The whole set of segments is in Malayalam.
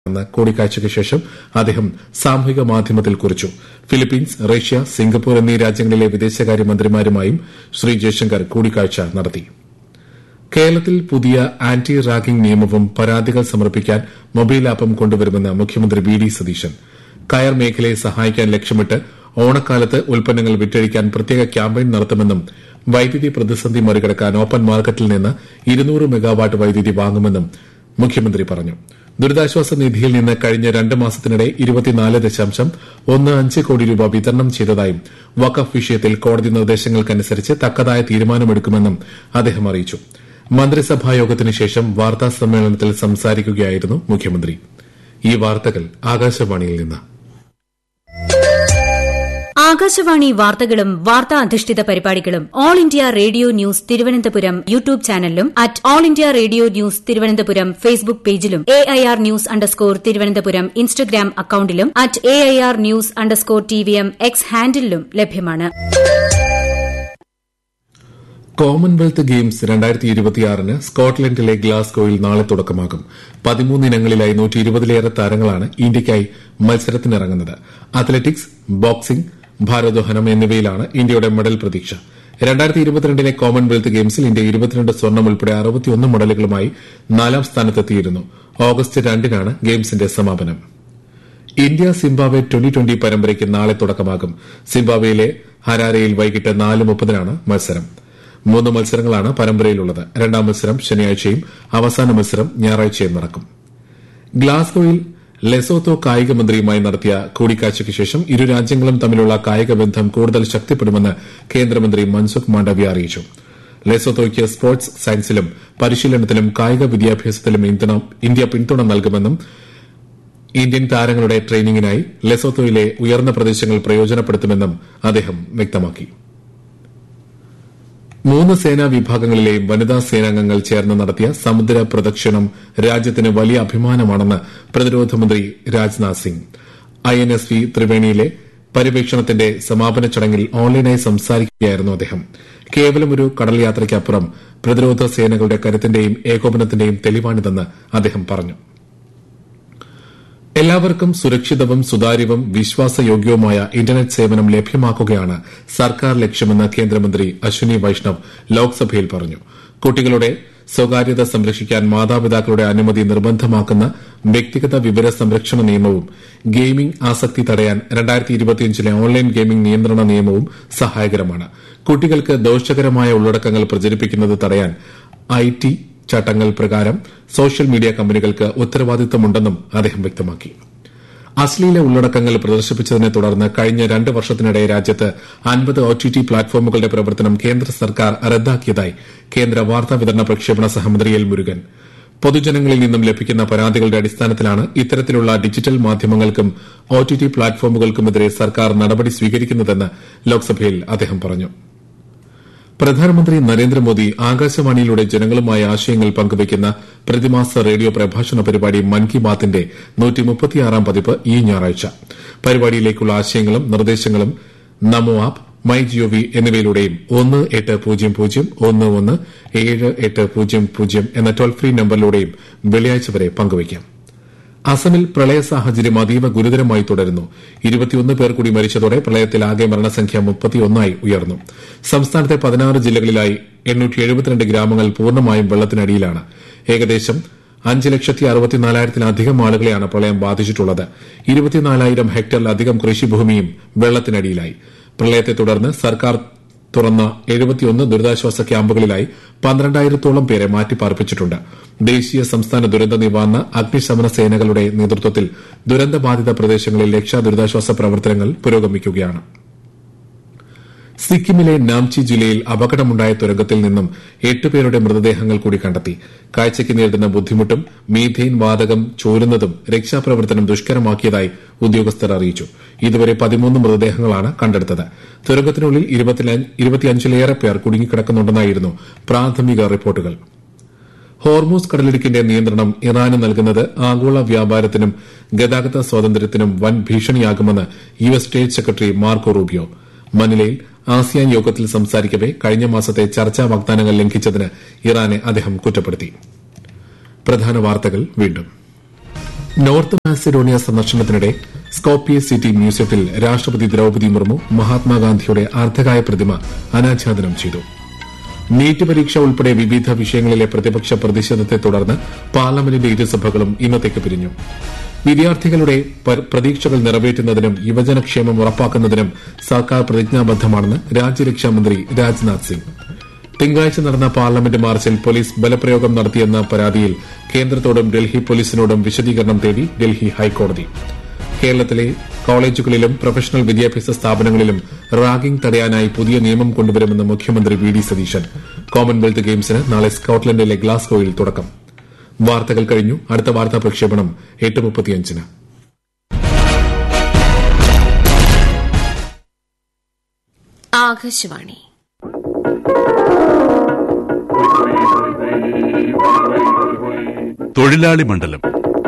ന്ന് കൂടിക്കാഴ്ചയ്ക്ക് ശേഷം അദ്ദേഹം സാമൂഹിക മാധ്യമത്തിൽ കുറിച്ചു ഫിലിപ്പീൻസ് റഷ്യ സിംഗപ്പൂർ എന്നീ രാജ്യങ്ങളിലെ വിദേശകാര്യമന്ത്രിമാരുമായും ശ്രീ ജയശങ്കർ കൂടിക്കാഴ്ച നടത്തി കേരളത്തിൽ പുതിയ ആന്റി റാഗിംഗ് നിയമവും പരാതികൾ സമർപ്പിക്കാൻ മൊബൈൽ ആപ്പും കൊണ്ടുവരുമെന്ന് മുഖ്യമന്ത്രി വി ഡി സതീശൻ കയർ മേഖലയെ സഹായിക്കാൻ ലക്ഷ്യമിട്ട് ഓണക്കാലത്ത് ഉൽപ്പന്നങ്ങൾ വിറ്റഴിക്കാൻ പ്രത്യേക ക്യാമ്പയിൻ നടത്തുമെന്നും വൈദ്യുതി പ്രതിസന്ധി മറികടക്കാൻ ഓപ്പൺ മാർക്കറ്റിൽ നിന്ന് ഇരുന്നൂറ് മെഗാവാട്ട് വൈദ്യുതി വാങ്ങുമെന്നും മുഖ്യമന്ത്രി പറഞ്ഞു ദുരിതാശ്വാസ നിധിയിൽ നിന്ന് കഴിഞ്ഞ രണ്ട് മാസത്തിനിടെ ഇരുപത്തിനാല് ദശാംശം ഒന്ന് അഞ്ച് കോടി രൂപ വിതരണം ചെയ്തതായും വഖഫ് വിഷയത്തിൽ കോടതി നിർദ്ദേശങ്ങൾക്കനുസരിച്ച് തക്കതായ തീരുമാനമെടുക്കുമെന്നും അദ്ദേഹം അറിയിച്ചു മന്ത്രിസഭാ യോഗത്തിന് ശേഷം വാർത്താ സമ്മേളനത്തിൽ സംസാരിക്കുകയായിരുന്നു മുഖ്യമന്ത്രി ഈ വാർത്തകൾ ആകാശവാണിയിൽ നിന്ന് ആകാശവാണി വാർത്തകളും വാർത്താ അധിഷ്ഠിത പരിപാടികളും all India radio news Thiruvananthapuram YouTube ചാനലിലും at all India radio news Thiruvananthapuram Facebook പേജിലും A I R news underscore Thiruvananthapuram Instagram അക്കൌണ്ടിലും at A I R news underscore T V M X ഹാൻഡിലും ലഭ്യമാണ് കോമൺവെൽത്ത് ഗെയിംസ് രണ്ടായിരത്തി ഇരുപത്തിയാറിന് സ്കോട്ട്ലൻഡിലെ ഗ്ലാസ്ഗോയിൽ നാളെ തുടക്കമാകും പതിമൂന്ന് ഇനങ്ങളിലായി നൂറ്റി ഇരുപതിലേറെ താരങ്ങളാണ് ഇന്ത്യയ്ക്കായി മത്സരത്തിനിറങ്ങുന്നത് അത്ലറ്റിക്സ് ബോക്സിംഗ് ഭാരോദ്വഹനം എന്നിവയിലാണ് ഇന്ത്യയുടെ മെഡൽ പ്രതീക്ഷ രണ്ടായിരത്തി ഇരുപത്തിരണ്ടിലെ കോമൺവെൽത്ത് ഗെയിംസിൽ ഇന്ത്യ ഇരുപത്തിരണ്ട് സ്വർണം ഉൾപ്പെടെ അറുപത്തിയൊന്ന് മെഡലുകളുമായി നാലാം സ്ഥാനത്തെത്തിയിരുന്നു ഓഗസ്റ്റ് രണ്ടിനാണ് ഗെയിംസിന്റെ സമാപനം ഇന്ത്യ സിംബാബ്വെ ട്വന്റി ട്വന്റി പരമ്പരയ്ക്ക് നാളെ തുടക്കമാകും സിംബാബ്വെയിലെ ഹരാരയിൽ വൈകിട്ട് നാല് മുപ്പതിനാണ് മത്സരം മൂന്ന് മത്സരങ്ങളാണ് പരമ്പരയിലുള്ളത് രണ്ടാം മത്സരം ശനിയാഴ്ചയും അവസാന മത്സരം ഞായറാഴ്ചയും നടക്കും ഗ്ലാസ്ഗോയിൽ ലെസോത്തോ കായിക മന്ത്രിയുമായി നടത്തിയ കൂടിക്കാഴ്ചയ്ക്ക് ശേഷം ഇരു രാജ്യങ്ങളും തമ്മിലുള്ള കായിക ബന്ധം കൂടുതൽ ശക്തിപ്പെടുമെന്ന് കേന്ദ്രമന്ത്രി മൻസുഖ് മാണ്ഡവ്യ അറിയിച്ചു ലെസോത്തോയ്ക്ക് സ്പോർട്സ് സയൻസിലും പരിശീലനത്തിലും കായിക വിദ്യാഭ്യാസത്തിലും ഇന്ത്യ പിന്തുണ നൽകുമെന്നും ഇന്ത്യൻ താരങ്ങളുടെ ട്രെയിനിങ്ങിനായി ലെസോത്തോയിലെ ഉയർന്ന പ്രദേശങ്ങൾ പ്രയോജനപ്പെടുത്തുമെന്നും അദ്ദേഹം വ്യക്തമാക്കി മൂന്ന് സേനാ വിഭാഗങ്ങളിലെയും വനിതാ സേനാംഗങ്ങൾ ചേർന്ന് നടത്തിയ സമുദ്ര പ്രദക്ഷിണം രാജ്യത്തിന് വലിയ അഭിമാനമാണെന്ന് പ്രതിരോധ മന്ത്രി Rajnath Singh I N S V ത്രിവേണിയിലെ പര്യവേക്ഷണത്തിന്റെ സമാപന ചടങ്ങിൽ ഓൺലൈനായി സംസാരിക്കുകയായിരുന്നു അദ്ദേഹം കേവലം ഒരു കടൽ യാത്രയ്ക്കപ്പുറം പ്രതിരോധ സേനകളുടെ കരുത്തിന്റെയും ഏകോപനത്തിന്റെയും തെളിവാണിതെന്ന് അദ്ദേഹം പറഞ്ഞു എല്ലാവർക്കും സുരക്ഷിതവും സുതാര്യവും വിശ്വാസയോഗ്യവുമായ ഇന്റർനെറ്റ് സേവനം ലഭ്യമാക്കുകയാണ് സർക്കാർ ലക്ഷ്യമെന്ന് കേന്ദ്രമന്ത്രി അശ്വിനി വൈഷ്ണവ് ലോക്സഭയിൽ പറഞ്ഞു കുട്ടികളുടെ സ്വകാര്യത സംരക്ഷിക്കാൻ മാതാപിതാക്കളുടെ അനുമതി നിർബന്ധമാക്കുന്ന വ്യക്തിഗത വിവര സംരക്ഷണ നിയമവും ഗെയിമിംഗ് ആസക്തി തടയാൻ ലെ ഓൺലൈൻ ഗെയിമിംഗ് നിയന്ത്രണ നിയമവും സഹായകരമാണ് കുട്ടികൾക്ക് ദോഷകരമായ ഉള്ളടക്കങ്ങൾ പ്രചരിപ്പിക്കുന്നത് തടയാൻ ഐ ടി ചട്ടങ്ങൾ പ്രകാരം സോഷ്യൽ മീഡിയ കമ്പനികൾക്ക് ഉത്തരവാദിത്തമുണ്ടെന്നും അദ്ദേഹം വ്യക്തമാക്കി അശ്ലീല ഉള്ളടക്കങ്ങൾ പ്രദർശിപ്പിച്ചതിനെ തുടർന്ന് കഴിഞ്ഞ രണ്ട് വർഷത്തിനിടെ രാജ്യത്ത് അൻപത് ഒ ടി ടി പ്ലാറ്റ്ഫോമുകളുടെ പ്രവർത്തനം കേന്ദ്ര സർക്കാർ റദ്ദാക്കിയതായി കേന്ദ്ര വാർത്താവിതരണ പ്രക്ഷേപണ സഹമന്ത്രി എൽ മുരുകൻ പൊതുജനങ്ങളിൽ നിന്നും ലഭിക്കുന്ന പരാതികളുടെ അടിസ്ഥാനത്തിലാണ് ഇത്തരത്തിലുള്ള ഡിജിറ്റൽ മാധ്യമങ്ങൾക്കും ഒ ടി ടി പ്ലാറ്റ്ഫോമുകൾക്കുമെതിരെ സർക്കാർ നടപടി സ്വീകരിക്കുന്നതെന്ന് ലോക്സഭയിൽ അദ്ദേഹം പറഞ്ഞു പ്രധാനമന്ത്രി നരേന്ദ്രമോദി ആകാശവാണിയിലൂടെ ജനങ്ങളുമായി ആശയങ്ങൾ പങ്കുവയ്ക്കുന്ന പ്രതിമാസ റേഡിയോ പ്രഭാഷണ പരിപാടി മൻ കി ബാത്തിന്റെ പതിപ്പ് ഈ ഞായറാഴ്ച പരിപാടിയിലേക്കുള്ള ആശയങ്ങളും നിർദ്ദേശങ്ങളും നമോ ആപ്പ് മൈ ജിഒവി എന്നിവയിലൂടെയും ഒന്ന് എട്ട് പൂജ്യം പൂജ്യം ഒന്ന് ഒന്ന് ഏഴ് എട്ട് പൂജ്യം പൂജ്യം എന്ന ടോൾ ഫ്രീ നമ്പറിലൂടെയും വെള്ളിയാഴ്ച വരെ പങ്കുവയ്ക്കാം അസമിൽ പ്രളയ സാഹചര്യം അതീവ ഗുരുതരമായി തുടരുന്നു ഇരുപത്തിയൊന്ന് പേർ കൂടി മരിച്ചതോടെ പ്രളയത്തിൽ ആകെ മരണസംഖ്യ മുപ്പത്തിയൊന്നായി ഉയർന്നു സംസ്ഥാനത്തെ പതിനാറ് ജില്ലകളിലായി എണ്ണൂറ്റി ഗ്രാമങ്ങൾ പൂർണ്ണമായും വെള്ളത്തിനടിയിലാണ് ഏകദേശം അഞ്ച് ലക്ഷത്തി അറുപത്തിനാലായിരത്തിലധികം ആളുകളെയാണ് പ്രളയം ബാധിച്ചിട്ടുള്ളത് ഇരുപത്തിനാലായിരം ഹെക്ടറിലധികം കൃഷിഭൂമിയും വെള്ളത്തിനടിയിലായി പ്രളയത്തെ തുടർന്ന് സർക്കാർ തുറന്ന എഴുപത്തിയൊന്ന് ദുരിതാശ്വാസ ക്യാമ്പുകളിലായി പന്ത്രണ്ടായിരത്തോളം പേരെ മാറ്റിപ്പാർപ്പിച്ചിട്ടുണ്ട് ദേശീയ സംസ്ഥാന ദുരന്ത നിവാരണ അഗ്നിശമന സേനകളുടെ നേതൃത്വത്തിൽ ദുരന്തബാധിത പ്രദേശങ്ങളിൽ രക്ഷാ ദുരിതാശ്വാസ പ്രവർത്തനങ്ങൾ പുരോഗമിക്കുകയാണ് സിക്കിമിലെ നാംചി ജില്ലയിൽ അപകടമുണ്ടായ തുരങ്കത്തിൽ നിന്നും എട്ട് പേരുടെ മൃതദേഹങ്ങൾ കൂടി കണ്ടെത്തി കാഴ്ചയ്ക്ക് നേരിടുന്ന ബുദ്ധിമുട്ടും മീഥെയിൻ വാതകം ചോരുന്നതും രക്ഷാപ്രവർത്തനം ദുഷ്കരമാക്കിയതായി ഉദ്യോഗസ്ഥർ അറിയിച്ചു ഇതുവരെ പതിമൂന്ന് മൃതദേഹങ്ങളാണ് കണ്ടെടുത്തത് തുരങ്കത്തിനുള്ളിൽ ഇരുപത്തിയഞ്ചിലേറെ പേർ കുടുങ്ങിക്കിടക്കുന്നുണ്ടെന്നായിരുന്നു പ്രാഥമിക റിപ്പോർട്ടുകൾ ഹോർമൂസ് കടലിടുക്കിന്റെ നിയന്ത്രണം ഇറാന് നൽകുന്നത് ആഗോള വ്യാപാരത്തിനും ഗതാഗത സ്വാതന്ത്ര്യത്തിനും വൻ ഭീഷണിയാകുമെന്ന് U S state secretary Marco Rubio മനിലയിൽ ആസിയാൻ യോഗത്തിൽ സംസാരിക്കവെ കഴിഞ്ഞ മാസത്തെ ചർച്ചാ വാഗ്ദാനങ്ങൾ ലംഘിച്ചതിന് ഇറാനെ അദ്ദേഹം കുറ്റപ്പെടുത്തി പ്രധാന വാർത്തകൾ വീണ്ടും നോർത്ത് മാസിഡോണിയ സന്ദർശനത്തിനിടെ സ്കോപ്പിയ സിറ്റി മ്യൂസിയത്തിൽ രാഷ്ട്രപതി ദ്രൌപതി മുർമു മഹാത്മാഗാന്ധിയുടെ അർദ്ധകായ പ്രതിമ അനാച്ഛാദനം ചെയ്തു നീറ്റ് പരീക്ഷ ഉൾപ്പെടെ വിവിധ വിഷയങ്ങളിലെ പ്രതിപക്ഷ പ്രതിഷേധത്തെ തുടർന്ന് പാർലമെന്റിന്റെ ഇരുസഭകളും ഇന്നത്തേക്ക് പിരിഞ്ഞു വിദ്യാർത്ഥികളുടെ പ- പ്രതീക്ഷകൾ നിറവേറ്റുന്നതിനും യുവജനക്ഷേമം ഉറപ്പാക്കുന്നതിനും സർക്കാർ പ്രതിജ്ഞാബദ്ധമാണെന്ന് രാജ്യരക്ഷാമന്ത്രി രാജ്നാഥ് സിംഗ് തിങ്കളാഴ്ച നടന്ന പാർലമെന്റ് മാർച്ചിൽ പോലീസ് ബലപ്രയോഗം നടത്തിയെന്ന പരാതിയിൽ കേന്ദ്രത്തോടും ഡൽഹി പോലീസിനോടും വിശദീകരണം തേടി ഡൽഹി ഹൈക്കോടതി കേരളത്തിലെ കോളേജുകളിലും പ്രൊഫഷണൽ വിദ്യാഭ്യാസ സ്ഥാപനങ്ങളിലും റാഗിംഗ് തടയാനായി പുതിയ നിയമം കൊണ്ടുവരുമെന്ന് മുഖ്യമന്ത്രി വി ഡി സതീശൻ കോമൺവെൽത്ത് ഗെയിംസിന് നാളെ സ്കോട്ട്ലൻഡിലെ ഗ്ലാസ്ഗോയിൽ തുടക്കം വാർത്തകൾ കഴിഞ്ഞു അടുത്ത വാർത്താ പ്രക്ഷേപണം എട്ട് മുപ്പത്തിയഞ്ചിന് ആകാശവാണി തൊഴിലാളി മണ്ഡലം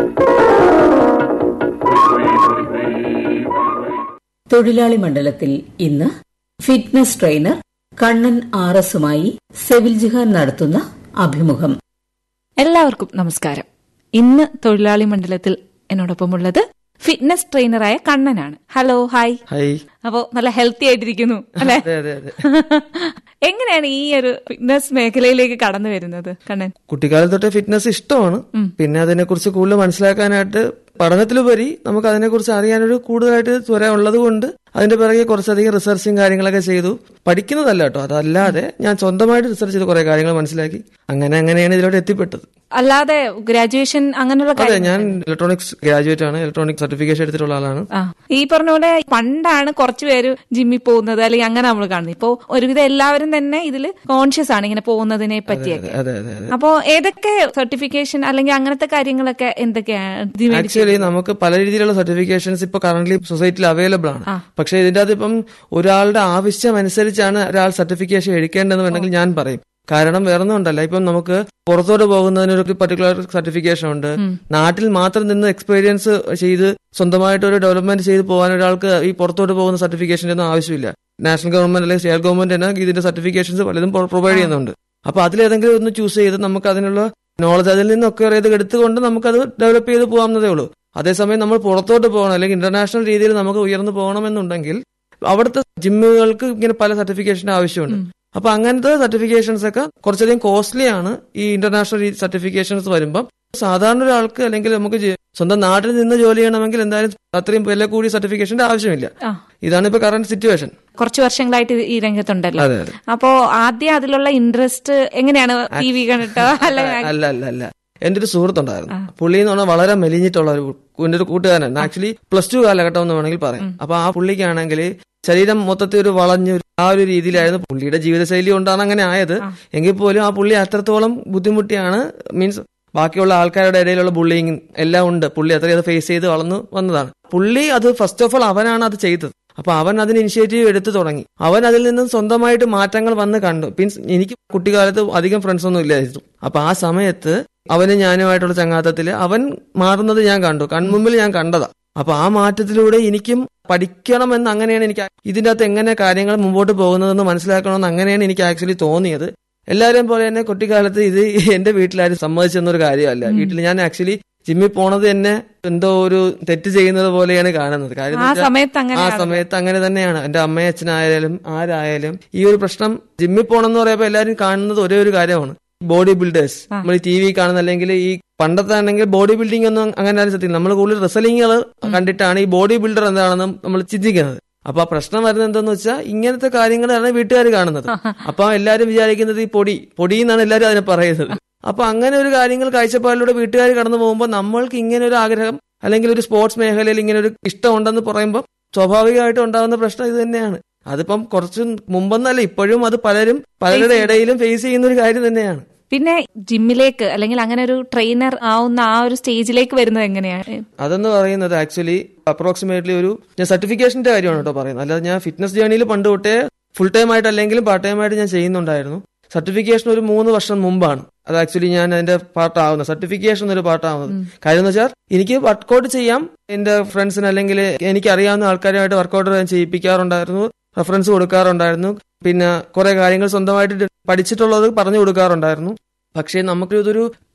തൊഴിലാളി മണ്ഡലത്തിൽ ഇന്ന് ഫിറ്റ്നസ് ട്രെയിനർ കണ്ണൻ ആർ എസുമായി സെവിൽ ജിഹാൻ നടത്തുന്ന അഭിമുഖം എല്ലാവർക്കും നമസ്കാരം ഇന്ന് തൊഴിലാളി മണ്ഡലത്തിൽ എന്നോടൊപ്പമുള്ളത് ഫിറ്റ്നസ് ട്രെയിനറായ കണ്ണനാണ് ഹലോ ഹായ് ഹായ് അപ്പോ നല്ല ഹെൽത്തി ആയിട്ടിരിക്കുന്നു അല്ലെ അതെ അതെ അതെ എങ്ങനെയാണ് ഈ ഒരു ഫിറ്റ്നസ് മേഖലയിലേക്ക് കടന്നു വരുന്നത് കണ്ണൻ കുട്ടിക്കാലം തൊട്ടേ ഫിറ്റ്നസ് ഇഷ്ടമാണ് പിന്നെ അതിനെക്കുറിച്ച് കൂടുതൽ മനസ്സിലാക്കാനായിട്ട് പഠനത്തിലുപരി നമുക്ക് അതിനെക്കുറിച്ച് അറിയാനൊരു കൂടുതലായിട്ട് ത്വര ഉള്ളത് കൊണ്ട് അതിന്റെ പിറകെ കുറച്ചധികം റിസർച്ചും കാര്യങ്ങളൊക്കെ ചെയ്തു പഠിക്കുന്നതല്ല കേട്ടോ അതല്ലാതെ ഞാൻ സ്വന്തമായിട്ട് റിസർച്ച് ചെയ്ത് കുറെ കാര്യങ്ങൾ മനസ്സിലാക്കി അങ്ങനെ അങ്ങനെയാണ് ഇതിലോട്ട് എത്തിപ്പെട്ടത് അല്ലാതെ ഗ്രാജുവേഷൻ അങ്ങനെയുള്ള അതെ കാര്യം ഞാൻ ഇലക്ട്രോണിക്സ് ഗ്രാജുവേറ്റ് ആണ് ഇലക്ട്രോണിക് സർട്ടിഫിക്കേഷൻ എടുത്തിട്ടുള്ള ആളാണ് ആ ഈ പറഞ്ഞ പോലെ പണ്ടാണ് കുറച്ചു പേര് ജിമ്മിൽ പോകുന്നത് അല്ലെങ്കിൽ അങ്ങനെ നമ്മൾ കാണുന്നത് ഇപ്പോ ഒരുവിധം എല്ലാവരും തന്നെ ഇതിൽ കോൺഷ്യസ് ആണ് ഇങ്ങനെ പോകുന്നതിനെ പറ്റിയൊക്കെ അതെ അതെ അതെ അപ്പോ ഏതൊക്കെ സർട്ടിഫിക്കേഷൻ അല്ലെങ്കിൽ അങ്ങനത്തെ കാര്യങ്ങളൊക്കെ എന്തൊക്കെയാണ് ഇത് മേടിച്ച് ആക്ച്വലി നമുക്ക് പല രീതിയിലുള്ള സർട്ടിഫിക്കേഷൻസ് ഇപ്പൊ കറന്റ് സൊസൈറ്റിയിൽ അവൈലബിൾ ആണ് പക്ഷെ ഇതിന്റെ അകത്ത് ഇപ്പം ഒരാളുടെ ആവശ്യം അനുസരിച്ചാണ് ഒരാൾ സർട്ടിഫിക്കേഷൻ എടുക്കേണ്ടതെന്നുണ്ടെങ്കിൽ ഞാൻ പറയും കാരണം വേറൊന്നും ഉണ്ടല്ല ഇപ്പം നമുക്ക് പുറത്തോട്ട് പോകുന്നതിന് ഒരു പർട്ടിക്കുലർ സർട്ടിഫിക്കേഷൻ ഉണ്ട് നാട്ടിൽ മാത്രം നിന്ന് എക്സ്പീരിയൻസ് ചെയ്ത് സ്വന്തമായിട്ട് ഒരു ഡെവലപ്മെന്റ് ചെയ്ത് പോകാൻ ഒരാൾക്ക് ഈ പുറത്തോട്ട് പോകുന്ന സർട്ടിഫിക്കേഷൻ്റെ ഒന്നും ആവശ്യമില്ല നാഷണൽ ഗവൺമെന്റ് അല്ലെങ്കിൽ സ്റ്റേറ്റ് ഗവൺമെന്റ് തന്നെ ഇതിന്റെ സർട്ടിഫിക്കേഷൻസ് പലതും പ്രൊവൈഡ് ചെയ്യുന്നുണ്ട് അപ്പൊ അതിലേതെങ്കിലും ഒന്ന് ചൂസ് ചെയ്ത് നമുക്ക് അതിനുള്ള നോളജ് അതിൽ നിന്നൊക്കെ ഇത് എടുത്തുകൊണ്ട് നമുക്കത് ഡെവലപ്പ് ചെയ്ത് പോകാവുന്നതേ ഉള്ളൂ അതേസമയം നമ്മൾ പുറത്തോട്ട് പോകണം അല്ലെങ്കിൽ ഇന്റർനാഷണൽ രീതിയിൽ നമുക്ക് ഉയർന്നു പോകണമെന്നുണ്ടെങ്കിൽ അവിടുത്തെ ജിമ്മുകൾക്ക് ഇങ്ങനെ പല സർട്ടിഫിക്കേഷന്റെ ആവശ്യമുണ്ട് അപ്പൊ അങ്ങനത്തെ സർട്ടിഫിക്കേഷൻസ് ഒക്കെ കുറച്ചധികം കോസ്റ്റ്ലി ആണ് ഈ ഇന്റർനാഷണൽ സർട്ടിഫിക്കേഷൻസ് വരുമ്പം സാധാരണ ഒരാൾക്ക് അല്ലെങ്കിൽ നമുക്ക് ജി- സ്വന്തം നാട്ടിൽ നിന്ന് ജോലി ചെയ്യണമെങ്കിൽ എന്തായാലും അത്രയും വില കൂടിയ സർട്ടിഫിക്കേഷന്റെ ആവശ്യമില്ല ആ. ഇതാണ് ഇപ്പൊ കറന്റ് സിറ്റുവേഷൻ കുറച്ച് വർഷങ്ങളായിട്ട് ഈ രംഗത്തുണ്ടല്ലോ അതെ അതെ അപ്പോ ആദ്യം അതിലുള്ള ഇൻട്രസ്റ്റ് എങ്ങനെയാണ് ടി വി കണ്ടിട്ടോ അല്ല അല്ല അല്ല അല്ല എന്റെ ഒരു സുഹൃത്തുണ്ടായിരുന്നു പുള്ളി എന്ന് പറഞ്ഞാൽ വളരെ മെലിഞ്ഞിട്ടുള്ള ഒരു എന്റെ ഒരു കൂട്ടുകാരൻ ആക്ച്വലി പ്ലസ് ടു കാലഘട്ടം എന്ന് വേണമെങ്കിൽ പറയാം അപ്പൊ ആ പുള്ളിക്കാണെങ്കിൽ ശരീരം മൊത്തത്തിൽ ഒരു വളഞ്ഞു ആ ഒരു രീതിയിലായിരുന്നു പുള്ളിയുടെ ജീവിതശൈലി കൊണ്ടാണ് അങ്ങനെ ആയത് എങ്കിൽ പോലും ആ പുള്ളി അത്രത്തോളം ബുദ്ധിമുട്ടിയാണ് മീൻസ് ബാക്കിയുള്ള ആൾക്കാരുടെ ഇടയിലുള്ള ബുള്ളിങ് എല്ലാം ഉണ്ട് പുള്ളി അത്രയും അത് ഫേസ് ചെയ്ത് വളർന്നു വന്നതാണ് പുള്ളി അത് ഫസ്റ്റ് ഓഫ് ഓൾ അവനാണ് അത് ചെയ്തത് അപ്പൊ അവൻ അതിന് ഇനിഷ്യേറ്റീവ് എടുത്തു തുടങ്ങി അവൻ അതിൽ നിന്നും സ്വന്തമായിട്ട് മാറ്റങ്ങൾ വന്ന് കണ്ടു മീൻസ് എനിക്ക് കുട്ടിക്കാലത്ത് അധികം ഫ്രണ്ട്സ് ഒന്നും ഇല്ലായിരുന്നു അപ്പൊ ആ സമയത്ത് അവന് ഞാനുമായിട്ടുള്ള ചങ്ങാത്തത്തില് അവൻ മാറുന്നത് ഞാൻ കണ്ടു കൺമുമ്പിൽ ഞാൻ കണ്ടതാ അപ്പൊ ആ മാറ്റത്തിലൂടെ എനിക്കും പഠിക്കണമെന്ന് അങ്ങനെയാണ് എനിക്ക് ഇതിന്റെ അകത്ത് എങ്ങനെ കാര്യങ്ങൾ മുമ്പോട്ട് പോകുന്നതെന്ന് മനസ്സിലാക്കണമെന്ന് അങ്ങനെയാണ് എനിക്ക് ആക്ച്വലി തോന്നിയത് എല്ലാവരെയും പോലെ തന്നെ കുട്ടിക്കാലത്ത് ഇത് എന്റെ വീട്ടിലാരും സമ്മതിച്ചെന്നൊരു കാര്യമല്ല വീട്ടിൽ ഞാൻ ആക്ച്വലി ജിമ്മിൽ പോണത് തന്നെ എന്തോ ഒരു തെറ്റ് ചെയ്യുന്നത് പോലെയാണ് കാണുന്നത് കാര്യം എന്ന് ആ വെച്ചാൽ സമയത്ത് ആ അങ്ങനെ സമയത്ത് അങ്ങനെ തന്നെയാണ് എന്റെ അമ്മയും അച്ഛനായാലും ആരായാലും ഈ ഒരു പ്രശ്നം ജിമ്മിൽ പോകണം എന്ന് പറയുമ്പോൾ എല്ലാവരും കാണുന്നത് ഒരേ ഒരു കാര്യമാണ് ബോഡി ബിൽഡേഴ്സ് നമ്മൾ ടി വി കാണുന്ന അല്ലെങ്കിൽ ഈ പണ്ടത്തെ ആണെങ്കിൽ ബോഡി ബിൽഡിംഗ് ഒന്നും അങ്ങനെ ആരും സത്യം നമ്മൾ കൂടുതൽ റിസലിങ്ങുകൾ കണ്ടിട്ടാണ് ഈ ബോഡി ബിൽഡർ എന്താണെന്ന് നമ്മൾ ചിന്തിക്കുന്നത് അപ്പൊ ആ പ്രശ്നം വരുന്നത് എന്താന്ന് വെച്ചാൽ ഇങ്ങനത്തെ കാര്യങ്ങളാണ് വീട്ടുകാർ കാണുന്നത് അപ്പൊ എല്ലാരും വിചാരിക്കുന്നത് ഈ പൊടി പൊടി എന്നാണ് എല്ലാരും അതിനെ പറയുന്നത് അപ്പൊ അങ്ങനെ ഒരു കാര്യങ്ങൾ കാഴ്ചപ്പാടിലൂടെ വീട്ടുകാർ കടന്നു പോകുമ്പോൾ നമ്മൾക്ക് ഇങ്ങനെ ഒരു ആഗ്രഹം അല്ലെങ്കിൽ ഒരു സ്പോർട്സ് മേഖലയിൽ ഇങ്ങനെ ഒരു ഇഷ്ടം ഉണ്ടെന്ന് പറയുമ്പോൾ സ്വാഭാവികമായിട്ട് ഉണ്ടാകുന്ന പ്രശ്നം ഇത് തന്നെയാണ് അതിപ്പം കുറച്ച് മുമ്പെന്നല്ല ഇപ്പോഴും അത് പലരും പലരുടെ ഇടയിലും ഫേസ് ചെയ്യുന്ന ഒരു കാര്യം തന്നെയാണ് പിന്നെ ജിമ്മിലേക്ക് അല്ലെങ്കിൽ അങ്ങനെ ഒരു ട്രെയിനർ ആവുന്ന ആ ഒരു സ്റ്റേജിലേക്ക് വരുന്നത് എങ്ങനെയാണ് അതെന്ന് പറയുന്നത് ആക്ച്വലി അപ്രോക്സിമേറ്റ്ലി ഒരു ഞാൻ സർട്ടിഫിക്കേഷന്റെ കാര്യമാണ് കേട്ടോ പറയുന്നത് അല്ലാതെ ഞാൻ ഫിറ്റ്നസ് ജേണിയിൽ പണ്ട് തൊട്ടേ ഫുൾ ടൈം ആയിട്ട് അല്ലെങ്കിലും പാർട്ട് ടൈം ആയിട്ട് ഞാൻ ചെയ്യുന്നുണ്ടായിരുന്നു സർട്ടിഫിക്കേഷൻ ഒരു മൂന്ന് വർഷം മുമ്പാണ് അത് ആക്ച്വലി ഞാൻ അതിന്റെ പാർട്ടാവുന്നത് സർട്ടിഫിക്കേഷൻ ഒരു പാർട്ടാവുന്നത് കാര്യം എന്ന് വെച്ചാൽ എനിക്ക് വർക്കൗട്ട് ചെയ്യാം എന്റെ ഫ്രണ്ട്സിന് അല്ലെങ്കിൽ എനിക്ക് അറിയാവുന്ന ആൾക്കാരുമായിട്ട് വർക്കൗട്ട് ഞാൻ ചെയ്യിപ്പിക്കാറുണ്ടായിരുന്നു റെഫറൻസ് കൊടുക്കാറുണ്ടായിരുന്നു പിന്നെ കുറെ കാര്യങ്ങൾ സ്വന്തമായിട്ട് പഠിച്ചിട്ടുള്ളത് പറഞ്ഞു കൊടുക്കാറുണ്ടായിരുന്നു പക്ഷേ നമുക്ക് ഇതൊരു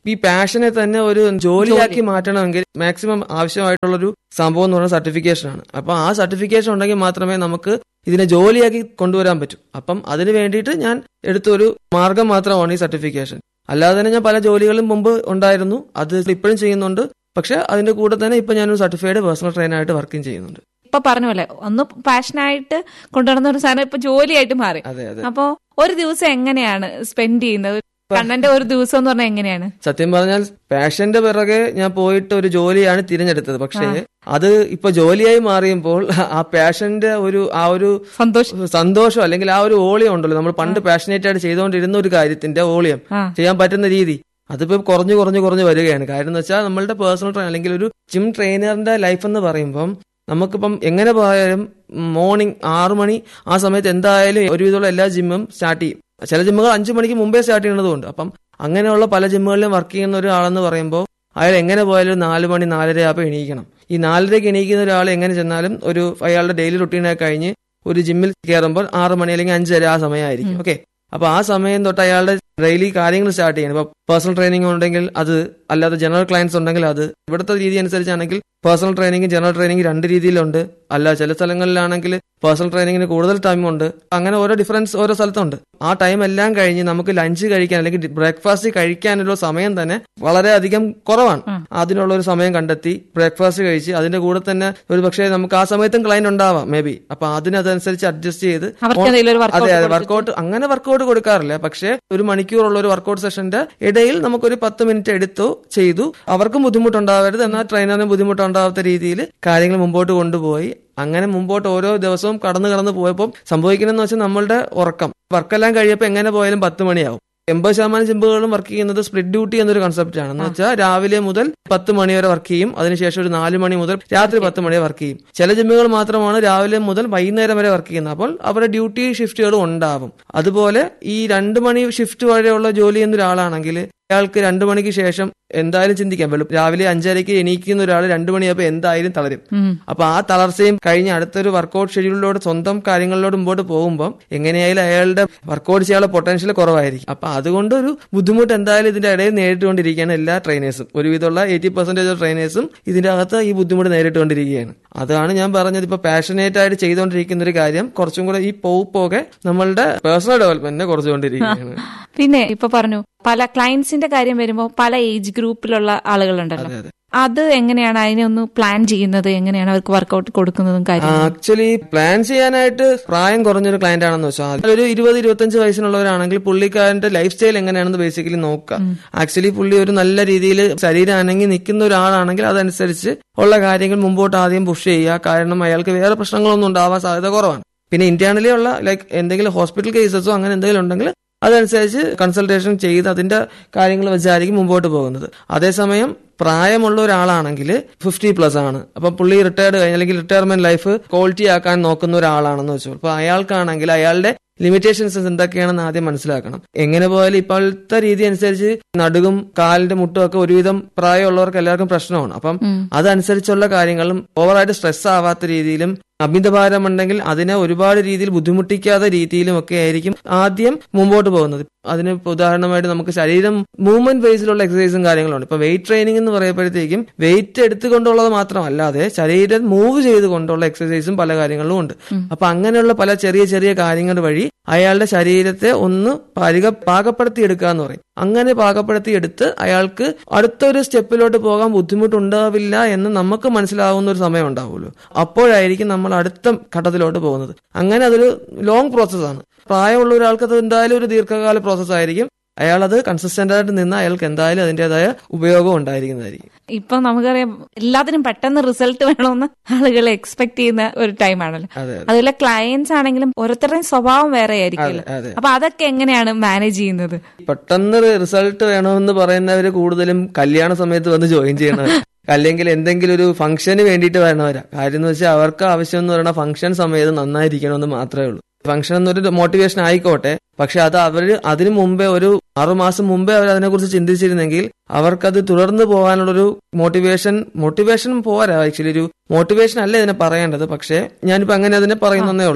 ഈ പാഷനെ തന്നെ ഒരു ജോലിയാക്കി മാറ്റണമെങ്കിൽ മാക്സിമം ആവശ്യമായിട്ടുള്ളൊരു സംഭവം എന്ന് പറയുന്നത് സർട്ടിഫിക്കേഷൻ ആണ് അപ്പൊ ആ സർട്ടിഫിക്കേഷൻ ഉണ്ടെങ്കിൽ മാത്രമേ നമുക്ക് ഇതിനെ ജോലിയാക്കി കൊണ്ടുവരാൻ പറ്റും അപ്പം അതിന് വേണ്ടിയിട്ട് ഞാൻ എടുത്ത ഒരു മാർഗം മാത്രമാണ് ഈ സർട്ടിഫിക്കേഷൻ അല്ലാതെ തന്നെ ഞാൻ പല ജോലികളും മുമ്പ് ഉണ്ടായിരുന്നു അത് ഇപ്പോഴും ചെയ്യുന്നുണ്ട് പക്ഷെ അതിന്റെ കൂടെ തന്നെ ഇപ്പൊ ഞാനൊരു സർട്ടിഫൈഡ് പേഴ്സണൽ ട്രെയിനായിട്ട് വർക്കും ചെയ്യുന്നുണ്ട് ഇപ്പൊ പറഞ്ഞ പോലെ ഒന്ന് പാഷനായിട്ട് കൊണ്ടുവരുന്ന ഒരു സാധനം ഇപ്പൊ ജോലിയായിട്ട് മാറി അതെ അതെ അപ്പോ ഒരു ദിവസം എങ്ങനെയാണ് സ്പെൻഡ് ചെയ്യുന്നത് കണ്ണന്റെ ഒരു ദിവസം എന്ന് പറഞ്ഞാൽ എങ്ങനെയാണ് സത്യം പറഞ്ഞാൽ പാഷന്റെ പിറകെ ഞാൻ പോയിട്ട് ഒരു ജോലിയാണ് തിരഞ്ഞെടുത്തത് പക്ഷേ അത് ഇപ്പൊ ജോലിയായി മാറിയപ്പോൾ ആ പാഷന്റെ ഒരു ആ ഒരു സന്തോഷം സന്തോഷം അല്ലെങ്കിൽ ആ ഒരു ഓളിയം ഉണ്ടല്ലോ നമ്മൾ പണ്ട് പാഷനേറ്റ് ആയിട്ട് ചെയ്തുകൊണ്ടിരുന്ന ഒരു കാര്യത്തിന്റെ ഓളിയം ആ. ചെയ്യാൻ പറ്റുന്ന രീതി അതിപ്പോ കുറഞ്ഞു കുറഞ്ഞു കുറഞ്ഞു വരികയാണ് കാര്യം എന്ന് വെച്ചാൽ നമ്മളുടെ പേഴ്സണൽ ട്രെയിൻ അല്ലെങ്കിൽ ഒരു ജിം ട്രെയിനറിന്റെ ലൈഫ് എന്ന് പറയുമ്പം നമുക്കിപ്പം എങ്ങനെ പോയാലും മോർണിംഗ് ആറു മണി ആ സമയത്ത് എന്തായാലും ഒരുവിധമുള്ള എല്ലാ ജിമ്മും സ്റ്റാർട്ട് ചെയ്യും ചില ജിമ്മുകൾ അഞ്ചു മണിക്ക് മുമ്പേ സ്റ്റാർട്ട് ചെയ്യുന്നതുകൊണ്ട് അപ്പം അങ്ങനെയുള്ള പല ജിമ്മുകളിലും വർക്ക് ചെയ്യുന്ന ഒരാളെന്ന് പറയുമ്പോൾ അയാൾ എങ്ങനെ പോയാലും നാല് മണി നാലര ആകുമ്പോൾ എണീക്കണം ഈ നാലരയ്ക്ക് എണീക്കുന്ന ഒരാൾ എങ്ങനെ ചെന്നാലും ഒരു അയാളുടെ ഡെയിലി റുട്ടീനൊക്കെ കഴിഞ്ഞ് ഒരു ജിമ്മിൽ കയറുമ്പോൾ ആറ് മണി അല്ലെങ്കിൽ അഞ്ചര ആ സമയമായിരിക്കും ഓക്കെ അപ്പൊ ആ സമയം തൊട്ട് അയാളുടെ ഡെയിലി കാര്യങ്ങൾ സ്റ്റാർട്ട് ചെയ്യണം ഇപ്പൊ പേഴ്സണൽ ട്രെയിനിങ് ഉണ്ടെങ്കിൽ അത് അല്ലാതെ ജനറൽ ക്ലയൻസ് ഉണ്ടെങ്കിൽ അത് ഇവിടുത്തെ രീതി അനുസരിച്ചാണെങ്കിൽ പേഴ്സണൽ ട്രെയിനിങ് ജനറൽ ട്രെയിനിങ് രണ്ട് രീതിയിലുണ്ട് അല്ല ചില സ്ഥലങ്ങളിലാണെങ്കിൽ പേഴ്സണൽ ട്രെയിനിങ്ങിന് കൂടുതൽ ടൈം ഉണ്ട് അങ്ങനെ ഓരോ ഡിഫറൻസ് ഓരോ സ്ഥലത്തുണ്ട് ആ ടൈം എല്ലാം കഴിഞ്ഞ് നമുക്ക് ലഞ്ച് കഴിക്കാൻ അല്ലെങ്കിൽ ബ്രേക്ക്ഫാസ്റ്റ് കഴിക്കാനുള്ള സമയം തന്നെ വളരെയധികം കുറവാണ് അതിനുള്ള ഒരു സമയം കണ്ടെത്തി ബ്രേക്ക്ഫാസ്റ്റ് കഴിച്ച് അതിന്റെ കൂടെ തന്നെ ഒരു പക്ഷേ നമുക്ക് ആ സമയത്തും ക്ലയന്റ് ഉണ്ടാവാം മേ ബി അപ്പൊ അതിനതനുസരിച്ച് അഡ്ജസ്റ്റ് ചെയ്ത് അവർക്ക് എന്തെങ്കിലും ഒരു അതെ അതെ വർക്കൗട്ട് വർക്കൗട്ട് അങ്ങനെ വർക്കൗട്ട് കൊടുക്കാറില്ല പക്ഷേ ഒരു മണിക്കൂറുള്ള ഒരു വർക്കൗട്ട് സെഷന്റെ ഇടയിൽ നമുക്കൊരു പത്ത് മിനിറ്റ് എടുത്തു ചെയ്തു അവർക്കും ബുദ്ധിമുട്ടുണ്ടാവരുത് എന്നാൽ ട്രെയിനറിന് ബുദ്ധിമുട്ടുണ്ടാവാത്ത രീതിയിൽ കാര്യങ്ങൾ മുമ്പോട്ട് കൊണ്ടുപോയി അങ്ങനെ മുമ്പോട്ട് ഓരോ ദിവസവും കടന്നു കടന്നു പോയപ്പോൾ സംഭവിക്കുന്നതെന്ന് വെച്ചാൽ നമ്മളുടെ ഉറക്കം വർക്കെല്ലാം കഴിയപ്പോൾ എങ്ങനെ പോയാലും പത്ത് മണിയാവും എൺപത് ശതമാനം ജിമ്പുകളും വർക്ക് ചെയ്യുന്നത് സ്പ്ലിറ്റ് ഡ്യൂട്ടി എന്നൊരു കൺസെപ്റ്റ് ആണ് എന്ന് വെച്ചാൽ രാവിലെ മുതൽ പത്ത് മണി വരെ വർക്ക് ചെയ്യും അതിനുശേഷം ഒരു നാല് മണി മുതൽ രാത്രി പത്ത് മണി വരെ വർക്ക് ചെയ്യും ചില ജിമ്മുകൾ മാത്രമാണ് രാവിലെ മുതൽ വൈകുന്നേരം വരെ വർക്ക് ചെയ്യുന്നത് അപ്പോൾ അവരുടെ ഡ്യൂട്ടി ഷിഫ്റ്റുകളും ഉണ്ടാവും അതുപോലെ ഈ രണ്ട് മണി ഷിഫ്റ്റ് വരെയുള്ള ജോലി ചെയ്യുന്ന ഒരാളാണെങ്കിൽ അയാൾക്ക് രണ്ടു മണിക്ക് ശേഷം എന്തായാലും ചിന്തിക്കാം വെളുപ്പ് രാവിലെ അഞ്ചരയ്ക്ക് എണീക്കുന്ന ഒരാൾ രണ്ടു മണിയാകുമ്പോൾ എന്തായാലും തളരും അപ്പൊ ആ തളർച്ചയും കഴിഞ്ഞ് അടുത്തൊരു വർക്കൗട്ട് ഷെഡ്യൂളിലൂടെ സ്വന്തം കാര്യങ്ങളിലോട് മുമ്പോട്ട് പോകുമ്പോൾ എങ്ങനെയായാലും അയാളുടെ വർക്കൗട്ട് ചെയ്യാനുള്ള പൊട്ടൻഷ്യൽ കുറവായിരിക്കും അപ്പൊ അതുകൊണ്ട് ഒരു ബുദ്ധിമുട്ട് എന്തായാലും ഇതിന്റെ ഇടയിൽ നേരിട്ടുകൊണ്ടിരിക്കുകയാണ് എല്ലാ ട്രെയിനേഴ്സും ഒരുവിധമുള്ള എയ്റ്റി പെർസെന്റേജ് ഓഫ് ട്രെയിനേഴ്സും ഇതിന്റെ അകത്ത് ഈ ബുദ്ധിമുട്ട് നേരിട്ടുകൊണ്ടിരിക്കുകയാണ് അതാണ് ഞാൻ പറഞ്ഞത് ഇപ്പൊ പാഷനേറ്റ് ആയിട്ട് ചെയ്തുകൊണ്ടിരിക്കുന്ന ഒരു കാര്യം കുറച്ചും കൂടെ ഈ പോകെ പോകെ നമ്മളുടെ പേഴ്സണൽ ഡെവലപ്മെന്റിനെ കുറച്ചുകൊണ്ടിരിക്കുകയാണ് പിന്നെ ഇപ്പൊ പറഞ്ഞു പല ക്ലയൻസിന്റെ കാര്യം വരുമ്പോൾ പല ഏജ് ഗ്രൂപ്പിലുള്ള ആളുകളുണ്ടല്ലോ അതെ അതെ അത് എങ്ങനെയാണ് അതിനെ ഒന്ന് പ്ലാൻ ചെയ്യുന്നത് എങ്ങനെയാണ് അവർക്ക് വർക്കൗട്ട് കൊടുക്കുന്നതും കാര്യം ആക്ച്വലി പ്ലാൻ ചെയ്യാനായിട്ട് പ്രായം കുറഞ്ഞൊരു ക്ലയന്റ് ആണെന്ന് വെച്ചാൽ ഒരു ഇരുപത് ഇരുപത്തഞ്ച് വയസ്സിനുള്ളവരാണെങ്കിൽ പുള്ളിക്കാരന്റെ ലൈഫ് സ്റ്റൈൽ എങ്ങനെയാണെന്ന് ബേസിക്കലി നോക്കുക ആക്ച്വലി പുള്ളി ഒരു നല്ല രീതിയിൽ ശരീരം അനങ്ങി നിൽക്കുന്ന ഒരാളാണെങ്കിൽ അതനുസരിച്ച് ഉള്ള കാര്യങ്ങൾ മുമ്പോട്ട് ആദ്യം പുഷ് ചെയ്യുക കാരണം അയാൾക്ക് വേറെ പ്രശ്നങ്ങളൊന്നും ഉണ്ടാവാൻ സാധ്യത കുറവാണ് പിന്നെ ഇന്റേണലി ഉള്ള ലൈക്ക് എന്തെങ്കിലും ഹോസ്പിറ്റൽ കേസസോ അങ്ങനെ എന്തെങ്കിലും ഉണ്ടെങ്കിൽ അതനുസരിച്ച് കൺസൾട്ടേഷൻ ചെയ്ത് അതിന്റെ കാര്യങ്ങൾ വെച്ചായിരിക്കും മുമ്പോട്ട് പോകുന്നത് അതേസമയം പ്രായമുള്ള ഒരാളാണെങ്കിൽ ഫിഫ്റ്റി പ്ലസ് ആണ് അപ്പൊ പുള്ളി റിട്ടയർഡ് കഴിഞ്ഞ് അല്ലെങ്കിൽ റിട്ടയർമെന്റ് ലൈഫ് ക്വാളിറ്റി ആക്കാൻ നോക്കുന്ന ഒരാളാണെന്ന് വെച്ചു അപ്പൊ അയാൾക്കാണെങ്കിൽ അയാളുടെ ലിമിറ്റേഷൻസ് എന്തൊക്കെയാണെന്ന് ആദ്യം മനസ്സിലാക്കണം എങ്ങനെ പോയാലും ഇപ്പോഴത്തെ രീതി അനുസരിച്ച് നടുകും കാലിന്റെ മുട്ടും ഒക്കെ ഒരുവിധം പ്രായമുള്ളവർക്ക് എല്ലാവർക്കും പ്രശ്നമാണ് അപ്പം അതനുസരിച്ചുള്ള കാര്യങ്ങളും ഓവറായിട്ട് സ്ട്രെസ് ആവാത്ത രീതിയിലും അമിതഭാരം ഉണ്ടെങ്കിൽ അതിനെ ഒരുപാട് രീതിയിൽ ബുദ്ധിമുട്ടിക്കാത്ത രീതിയിലും ഒക്കെ ആയിരിക്കും ആദ്യം മുമ്പോട്ട് പോകുന്നത് അതിന് ഇപ്പൊ ഉദാഹരണമായിട്ട് നമുക്ക് ശരീരം മൂവ്മെന്റ് ബേസിലുള്ള എക്സസൈസും കാര്യങ്ങളുണ്ട് ഇപ്പൊ വെയിറ്റ് ട്രെയിനിങ് എന്ന് പറയുമ്പോഴത്തേക്കും വെയിറ്റ് എടുത്തുകൊണ്ടുള്ളത് മാത്രമല്ലാതെ ശരീരം മൂവ് ചെയ്തുകൊണ്ടുള്ള എക്സസൈസും പല കാര്യങ്ങളിലും ഉണ്ട് അപ്പൊ അങ്ങനെയുള്ള പല ചെറിയ ചെറിയ കാര്യങ്ങൾ വഴി അയാളുടെ ശരീരത്തെ ഒന്ന് പാലിക പാകപ്പെടുത്തി എടുക്കുക എന്ന് പറയും അങ്ങനെ പാകപ്പെടുത്തി എടുത്ത് അയാൾക്ക് അടുത്തൊരു സ്റ്റെപ്പിലോട്ട് പോകാൻ ബുദ്ധിമുട്ടുണ്ടാവില്ല എന്ന് നമുക്ക് മനസ്സിലാവുന്ന ഒരു സമയം ഉണ്ടാവുമല്ലോ അപ്പോഴായിരിക്കും നമ്മൾ അടുത്ത ഘട്ടത്തിലോട്ട് പോകുന്നത് അങ്ങനെ അതൊരു ലോങ് പ്രോസസ്സാണ് പ്രായമുള്ള ഒരാൾക്ക് അത് എന്തായാലും ഒരു ദീർഘകാല പ്രോസസ്സ് ആയിരിക്കും അയാൾ അത് കൺസിസ്റ്റന്റ് ആയിട്ട് നിന്ന് അയാൾക്ക് എന്തായാലും അതിൻ്റെതായ ഉപയോഗം ഉണ്ടായിരിക്കുന്നതായിരിക്കും ഇപ്പൊ നമുക്കറിയാം എല്ലാത്തിനും പെട്ടെന്ന് റിസൾട്ട് വേണമെന്ന് ആളുകൾ എക്സ്പെക്ട് ചെയ്യുന്ന ഒരു ടൈമാണല്ലോ അതെ അതെ അതുപോലെ ക്ലയൻസ് ആണെങ്കിലും ഓരോരുത്തരുടെയും സ്വഭാവം വേറെ ആയിരിക്കുമല്ലോ അതെ, അതെ. അപ്പൊ അതൊക്കെ എങ്ങനെയാണ് മാനേജ് ചെയ്യുന്നത് പെട്ടെന്ന് റിസൾട്ട് വേണമെന്ന് പറയുന്നവര് കൂടുതലും കല്യാണ സമയത്ത് വന്ന് ജോയിൻ ചെയ്യണവർ അല്ലെങ്കിൽ എന്തെങ്കിലും ഒരു ഫംഗ്ഷന് വേണ്ടിയിട്ട് വരണവരാ കാര്യം എന്ന് വെച്ചാൽ അവർക്ക് ആവശ്യം എന്ന് പറയുന്ന ഫംഗ്ഷൻ സമയത്ത് നന്നായിരിക്കണമെന്ന് മാത്രമേ ഉള്ളൂ ഫംഗ്ഷൻ എന്നൊരു മോട്ടിവേഷൻ ആയിക്കോട്ടെ പക്ഷെ അത് അവര് അതിനു മുമ്പേ ഒരു ആറുമാസം മുമ്പേ അവർ അതിനെക്കുറിച്ച് ചിന്തിച്ചിരുന്നെങ്കിൽ അവർക്കത് തുടർന്ന് പോകാനുള്ളൊരു മോട്ടിവേഷൻ മോട്ടിവേഷൻ പോരാ ആക്ച്വലി ഒരു മോട്ടിവേഷൻ അല്ല ഇതിനെ പറയേണ്ടത് പക്ഷേ ഞാനിപ്പോ അങ്ങനെ അതിനെ പറയുന്നേ ഉള്ളൂ